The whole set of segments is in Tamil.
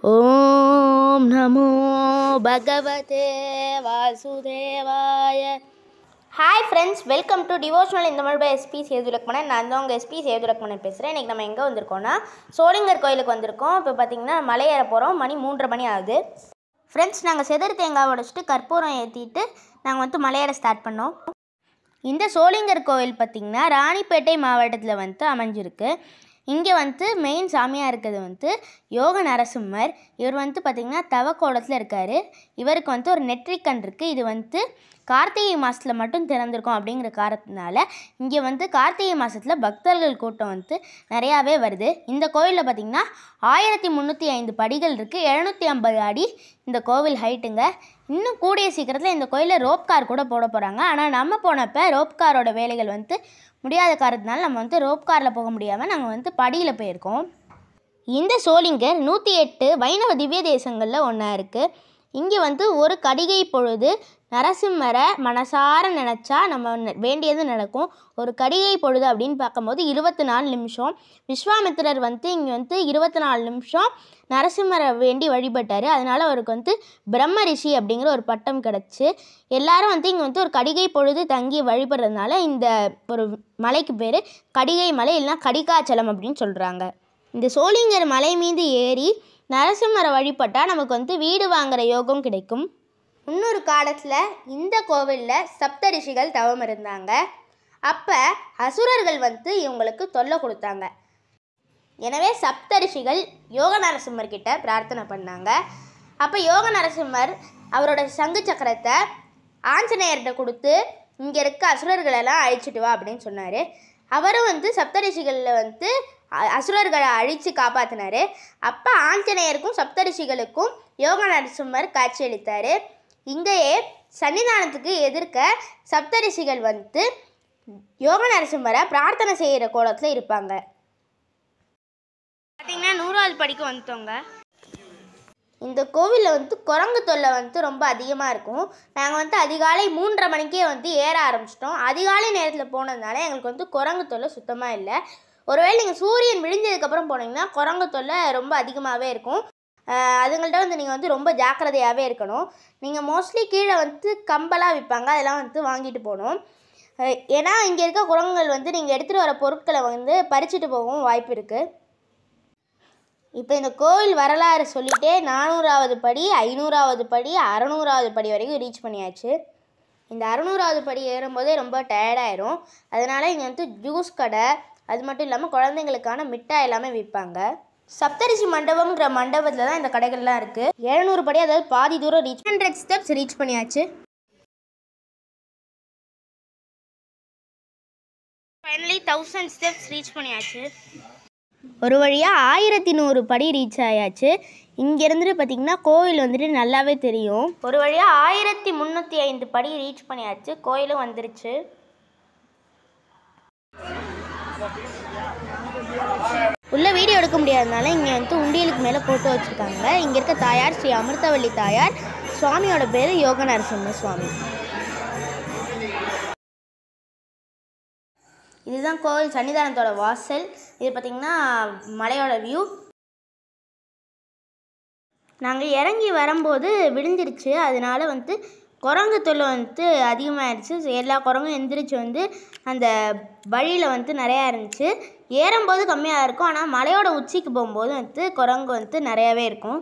ஓம் நமோ பகவதே வாசுதேவாய hi friends welcome to devotional இந்த மாதிரி எஸ்பி சேதுலக்மணன் நான் தான் உங்கள் எஸ்பி சேதுலக்மணன் பேசுகிறேன் இன்றைக்கி நம்ம எங்கே வந்திருக்கோம்னா சோளிங்கர் கோயிலுக்கு வந்திருக்கோம் இப்போ பார்த்தீங்கன்னா மலை ஏற போகிறோம் மணி மூன்றரை மணி ஆகுது ஃப்ரெண்ட்ஸ் நாங்கள் செதறு தேங்காய் உடைச்சிட்டு கற்பூரம் ஏற்றிட்டு நாங்கள் வந்து மலையேற ஸ்டார்ட் பண்ணோம் இந்த சோளிங்கர் கோவில் பார்த்திங்கன்னா ராணிப்பேட்டை மாவட்டத்தில் வந்து அமைஞ்சிருக்கு இங்கே வந்து மெயின் சாமியாக இருக்கிறது வந்து யோக நரசிம்மர் இவர் வந்து பார்த்திங்கன்னா தவக்கோலத்தில் இருக்கார் இவருக்கு வந்து ஒரு நெற்றிக்கண் இருக்குது இது வந்து கார்த்திகை மாதத்தில் மட்டும் திறந்திருக்கும் அப்படிங்கிற காரணத்தினால இங்கே வந்து கார்த்திகை மாதத்தில் பக்தர்கள் கூட்டம் வந்து நிறையாவே வருது இந்த கோவிலில் பார்த்திங்கன்னா ஆயிரத்தி முந்நூற்றி ஐந்து படிகள் இருக்குது எழுநூற்றி ஐம்பது அடி இந்த கோவில் ஹைட்டுங்க இன்னும் கூடிய சீக்கிரத்தில் இந்த கோயிலில் ரோப் கார் கூட போட போகிறாங்க ஆனால் நம்ம போனப்போ ரோப் காரோட வேலைகள் வந்து முடியாத காரணத்தினால நம்ம வந்து ரோப் காரில் போக முடியாமல் நாங்கள் வந்து படியில் போயிருக்கோம் இந்த சோளிங்கர் நூற்றி எட்டு வைணவ திவ்ய தேசங்களில் ஒன்றா இருக்குது இங்கே வந்து ஒரு கடிகை பொழுது நரசிம்மரை மனசார நினச்சா நம்ம ந- வேண்டியது நடக்கும் ஒரு கடிகை பொழுது அப்படின்னு பார்க்கும்போது இருபத்தி நாலு நிமிஷம் விஸ்வாமித்திரர் வந்து இங்கே வந்து இருபத்தி நாலு நிமிஷம் நரசிம்மரை வேண்டி வழிபட்டார் அதனால அவருக்கு வந்து பிரம்ம ரிஷி அப்படிங்கிற ஒரு பட்டம் கிடச்சி எல்லாரும் வந்து இங்கே வந்து ஒரு கடிகை பொழுது தங்கி வழிபடுறதுனால இந்த ஒரு மலைக்கு பேர் கடிகை மலை இல்லைன்னா கடிகாச்சலம் அப்படின்னு சொல்கிறாங்க இந்த சோளிங்கர் மலை மீது ஏறி நரசிம்மரை வழிபட்டால் நமக்கு வந்து வீடு வாங்குற யோகம் கிடைக்கும் இன்னொரு காலத்தில் இந்த கோவிலில் சப்த ரிஷிகள் தவம் இருந்தாங்க அப்போ அசுரர்கள் வந்து இவங்களுக்கு தொல்லை கொடுத்தாங்க எனவே சப்த ரிஷிகள் யோக நரசிம்மர் கிட்ட பிரார்த்தனை பண்ணாங்க அப்போ யோக நரசிம்மர் அவரோட சங்கு சக்கரத்தை ஆஞ்சநேயர்கிட்ட கொடுத்து இங்கே இருக்க அசுரர்களெல்லாம் அழிச்சிட்டு வா அப்படின்னு சொன்னார் அவரும் வந்து சப்தரிஷிகளில் வந்து அ- அசுரர்களை அழித்து காப்பாற்றினாரு அப்போ ஆஞ்சநேயருக்கும் சப்தரிஷிகளுக்கும் யோக நரசிம்மர் காட்சியளித்தார் இங்கேயே சன்னிதானத்துக்கு எதிர்க்க சப்தரிஷிகள் வந்து யோக நரசிம்மரை பிரார்த்தனை செய்கிற கோலத்தில் இருப்பாங்க பார்த்தீங்கன்னா நூறாவது படிக்கு வந்துட்டோங்க இந்த கோவிலில் வந்து குரங்கு தொல்லை வந்து ரொம்ப அதிகமாக இருக்கும் நாங்கள் வந்து அதிகாலை மூன்றரை மணிக்கே வந்து ஏற ஆரம்பிச்சிட்டோம் அதிகாலை நேரத்தில் போனதுனால எங்களுக்கு வந்து குரங்கு தொல்லை சுத்தமாக இல்லை ஒருவேளை நீங்கள் சூரியன் விழிஞ்சதுக்கப்புறம் போனீங்கன்னா குரங்கு தொல்லை ரொம்ப அதிகமாகவே இருக்கும் ஆஹ் அதுங்கள்ட்ட வந்து நீங்கள் வந்து ரொம்ப ஜாக்கிரதையாகவே இருக்கணும் நீங்கள் மோஸ்ட்லி கீழே வந்து கம்பெல்லாம் விற்பாங்க அதெல்லாம் வந்து வாங்கிட்டு போகணும் அஹ் ஏன்னா இங்கே இருக்க குரங்குகள் வந்து நீங்கள் எடுத்துகிட்டு வர பொருட்களை வந்து பறிச்சுட்டு போகவும் வாய்ப்பு இருக்குது இப்போ இந்த கோவில் வரலாறு சொல்லிட்டே நானூறாவது படி ஐநூறாவது படி அறநூறாவது படி வரைக்கும் ரீச் பண்ணியாச்சு இந்த அறநூறாவது படி ஏறும்போதே ரொம்ப டயர்டாயிரும் அதனால இங்கே வந்து ஜூஸ் கடை அது மட்டும் இல்லாமல் குழந்தைங்களுக்கான மிட்டாய் எல்லாமே விற்பாங்க சப்தரிஷி மண்டபம்ங்கிற மண்டபத்தில் தான் இந்த கடைகள்லாம் இருக்குது எழுநூறு படி அதாவது பாதி தூரம் ரீச் ஹண்ட்ரட் ஸ்டெப்ஸ் ரீச் பண்ணியாச்சு ஃபைனலி தௌசண்ட் ஸ்டெப்ஸ் ரீச் பண்ணியாச்சு ஒரு வழியாக ஆயிரத்தி நூறு படி ரீச் ஆயாச்சு இங்கேருந்து பார்த்தீங்கன்னா கோவில் வந்துட்டு நல்லாவே தெரியும் ஒரு வழியாக ஆயிரத்தி முந்நூற்றி ஐந்து படி ரீச் பண்ணியாச்சு கோயிலும் வந்துருச்சு உள்ள வீடியோ எடுக்க முடியாதனால இங்கே வந்து உண்டியலுக்கு மேலே போட்டு வச்சுருக்காங்க இங்கே இருக்க தாயார் ஸ்ரீ அமிர்தவள்ளி தாயார் சுவாமியோட பேர் யோக நரசிம்ம சுவாமி இதுதான் கோவில் சன்னிதானத்தோட வாசல் இது பார்த்திங்கன்னா மலையோட வியூ நாங்கள் இறங்கி வரும்போது விழுந்துருச்சு அதனால வந்து குரங்கு தொல்லை வந்து அதிகமாகிடுச்சு எல்லா குரங்கும் எந்திரிச்சு வந்து அந்த வழியில் வந்து நிறையா இருந்துச்சு ஏறும்போது கம்மியாக இருக்கும் ஆனால் மலையோட உச்சிக்கு போகும்போது வந்து குரங்கு வந்து நிறையாவே இருக்கும்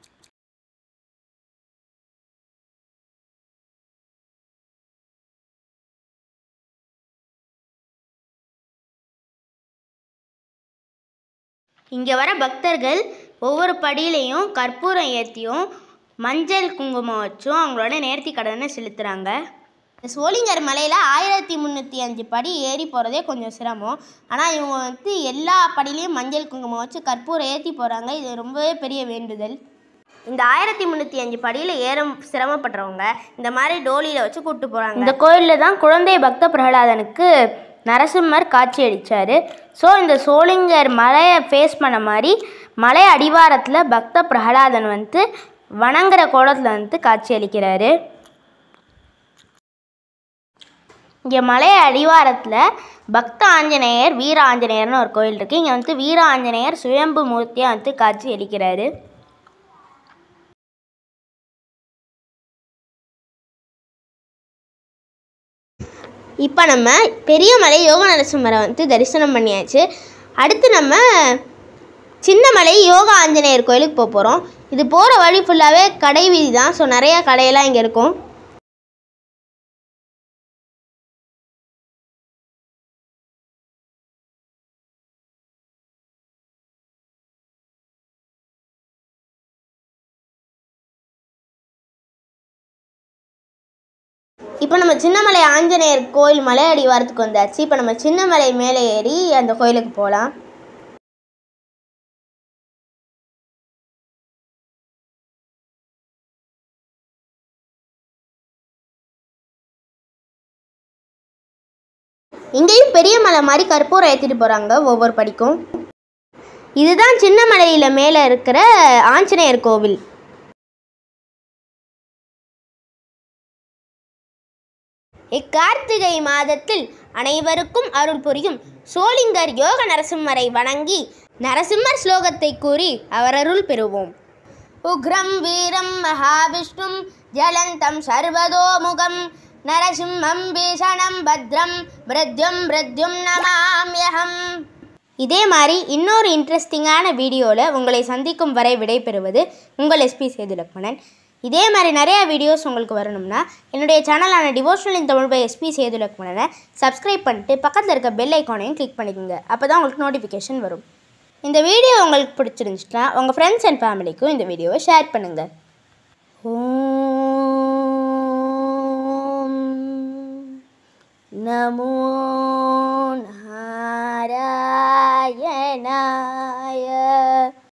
இங்கே வர பக்தர்கள் ஒவ்வொரு படியிலையும் கற்பூரம் ஏற்றியும் மஞ்சள் குங்குமம் வச்சும் அவங்களோட நேர்த்தி கடனை செலுத்துகிறாங்க இந்த சோளிங்கர் மலையில் ஆயிரத்தி முந்நூற்றி அஞ்சு படி ஏறி போகிறதே கொஞ்சம் சிரமம் ஆனால் இவங்க வந்து எல்லா படியிலையும் மஞ்சள் குங்குமம் வச்சு கற்பூரம் ஏற்றி போகிறாங்க இது ரொம்பவே பெரிய வேண்டுதல் இந்த ஆயிரத்தி முந்நூற்றி அஞ்சு படியில் ஏற சிரமப்படுறவங்க இந்த மாதிரி டோலியில் வச்சு கூப்பிட்டு போகிறாங்க இந்த கோயிலில் தான் குழந்தை பக்த பிரகலாதனுக்கு நரசிம்மர் காட்சி அளித்தார் ஸோ இந்த சோளிங்கர் மலையை ஃபேஸ் பண்ண மாதிரி மலை அடிவாரத்தில் பக்த பிரகலாதன் வந்து வணங்குற கோலத்தில் வந்து காட்சி அளிக்கிறாரு இங்கே மலை அடிவாரத்தில் பக்த ஆஞ்சநேயர் வீர ஆஞ்சநேயர்னு ஒரு கோயில் இருக்குது இங்கே வந்து வீர ஆஞ்சநேயர் சுயம்பு மூர்த்தியாக வந்து காட்சி அளிக்கிறாரு இப்போ நம்ம பெரிய மலை யோக நரசிம்மரை வந்து தரிசனம் பண்ணியாச்சு அடுத்து நம்ம சின்னமலை யோகா ஆஞ்சநேயர் கோயிலுக்கு போக போகிறோம் இது போகிற வழி ஃபுல்லாகவே கடை வீதி தான் ஸோ நிறையா கடையெல்லாம் இங்கே இருக்கும் இப்போ நம்ம சின்னமலை ஆஞ்சநேயர் கோயில் மலை அடிவாரத்துக்கு வந்தாச்சு இப்போ நம்ம சின்னமலை மேலே ஏறி அந்த கோயிலுக்கு போகலாம் இங்கேயும் பெரிய மலை மாதிரி கற்பூரம் ஏற்றிட்டு போகிறாங்க ஒவ்வொரு படிக்கும் இதுதான் சின்னமலையில் மேலே இருக்கிற ஆஞ்சநேயர் கோவில் இக்கார்த்திகை மாதத்தில் அனைவருக்கும் அருள் புரியும் சோளிங்கர் யோக நரசிம்மரை வணங்கி நரசிம்மர் ஸ்லோகத்தை கூறி அவர் அருள் பெறுவோம் உக்ரம் வீரம் மகாவிஷ்ணும் ஜலந்தம் சர்வதோமுகம் நரசிம்மம் பீஷணம் பத்ரம் மிருத்யும் மிருத்யும் நமாம்யகம் இதே மாதிரி இன்னொரு இன்ட்ரெஸ்டிங்கான வீடியோவில் உங்களை சந்திக்கும் வரை விடைபெறுவது உங்கள் எஸ்பி சேது லக்மணன் இதே மாதிரி நிறைய வீடியோஸ் உங்களுக்கு வரணும்னா என்னுடைய சேனலான devotional in Tamil by SP Sethu லக்மணனை சப்ஸ்கிரைப் பண்ணிட்டு பக்கத்தில் இருக்க பெல் ஐக்கானையும் கிளிக் பண்ணிக்கோங்க அப்போ தான் உங்களுக்கு நோட்டிஃபிகேஷன் வரும் இந்த வீடியோ உங்களுக்கு பிடிச்சிருந்துச்சுன்னா உங்கள் ஃப்ரெண்ட்ஸ் அண்ட் ஃபேமிலிக்கும் இந்த வீடியோவை ஷேர் பண்ணுங்கள் ஓம் நமோ நாராயணாய